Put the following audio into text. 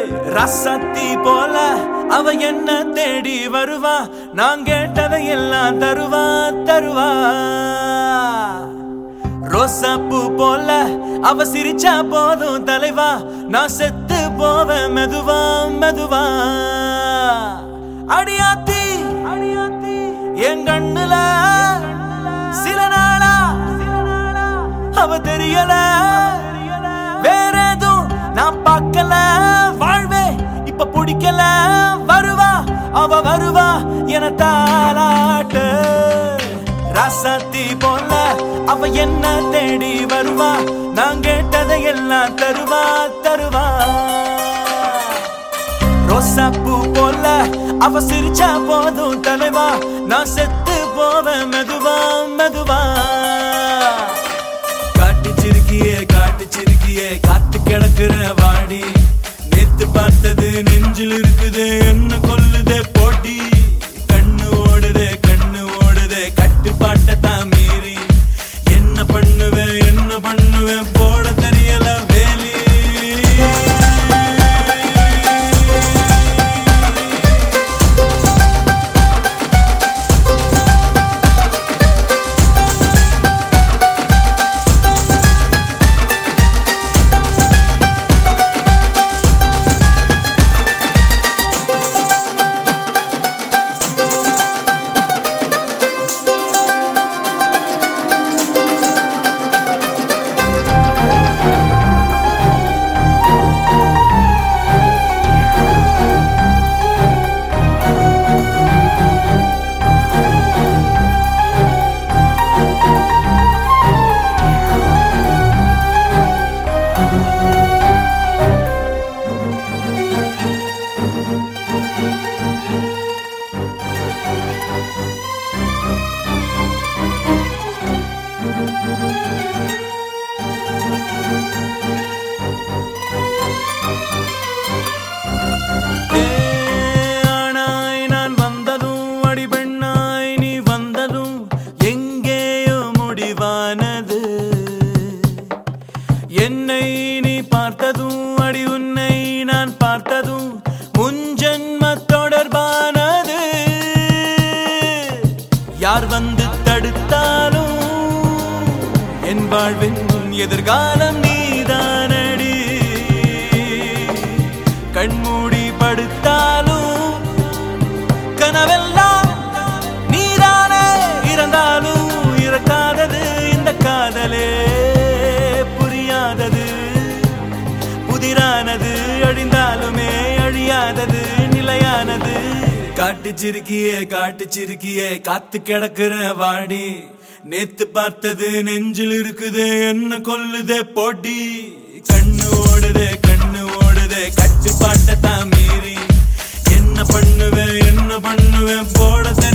ரசத்தி போல அவ என்ன தேடி வருவா நான் கேட்டதை எல்லாம் தருவா தருவா ரோசாப்பூ போல அவ சிரிச்சா போதும் தலைவா நான் செத்து போவேன் மெதுவா மெதுவா அடியாத்தி அடியாத்தி என் கண்ணுல சில நாளா அவ தெரியல வேற எதுவும் நான் பார்க்கல வாழ்வே இப்ப பிடிக்கல வருவா அவ வருவா என தாளாட்டு ராசாத்தி போல அவ என்ன தேடி வருவா நான் கேட்டதை எல்லாம் தருவா தருவா ரோசாப்பூ போல அவ சிரிச்சா போதும் தலைவா நான் செத்து போவேன் மெதுவா மெதுவா காட்டு சிறுக்கியே காட்டு சிறுக்கியே காத்து கிடக்குற வாடி நேத்து பார்த்தது நெஞ்சில் இருக்குது என்ன கொல்லுதே போட்டி கண்ணு ஓடுதே கண்ணு ஓடுதே கட்டுப்பாட்டை தான் மீறி என்ன பண்ணுவேன் என்ன பண்ணுவேன் போட தெரியல வேலி ஆனாய் நான் வந்ததும் அடிபெண்ணாய் நீ வந்ததும் எங்கேயோ முடிவானது என்னை நீ பார்த்ததும் அடி உன்னை நான் பார்த்ததும் முன்ஜென்ம தொடர்பானது யார் வந்து தடுத்தாலும் என் வாழ்வின் எதிர்காலம் நீதானடி கண்மூடி படுத்தாலும் கனவெல்லாம் நீதானே இறந்தாலும் இறக்காதது இந்த காதலே புரியாதது புதிரானது அழிந்தாலுமே அழியாதது நிலையானது காட்டு சிறுக்கியே காட்டு சிறுக்கியே காத்து கிடக்குற வாடி நேத்து பார்த்தது நெஞ்சில் இருக்குது என்ன கொல்லுதே போட்டி கண்ணு ஓடுதே கண்ணு ஓடுதே கட்டுப்பாட்டை தான் மீறி என்ன பண்ணுவேன் என்ன பண்ணுவேன் போட